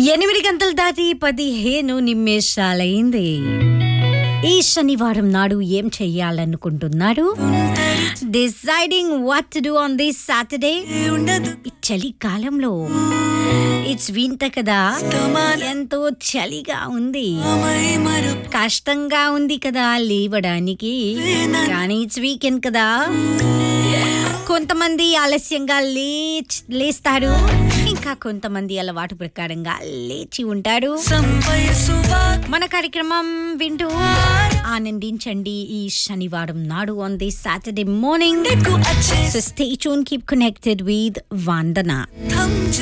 ఎనిమిది గంటలు దాటి పదిహేను నిమిషాలైంది ఈ శనివారం నాడు ఏం చెయ్యాలనుకుంటున్నారు deciding what to do on this Saturday ఈ చలికాలంలో ఇట్స్ వింత కదా ఎంతో చలిగా ఉంది కష్టంగా ఉంది కదా లేవడానికి కానీ ఇట్స్ వీకెండ్ కదా కొంతమంది ఆలస్యంగా లేచ్ లేస్తారు ఇంకా కొంతమంది అలవాటు ప్రకారంగా లేచి ఉంటారు మన కార్యక్రమం వింటూ ఆనందించండి ఈ శనివారం నాడు on the Saturday morning so stay tuned keep connected with Vandana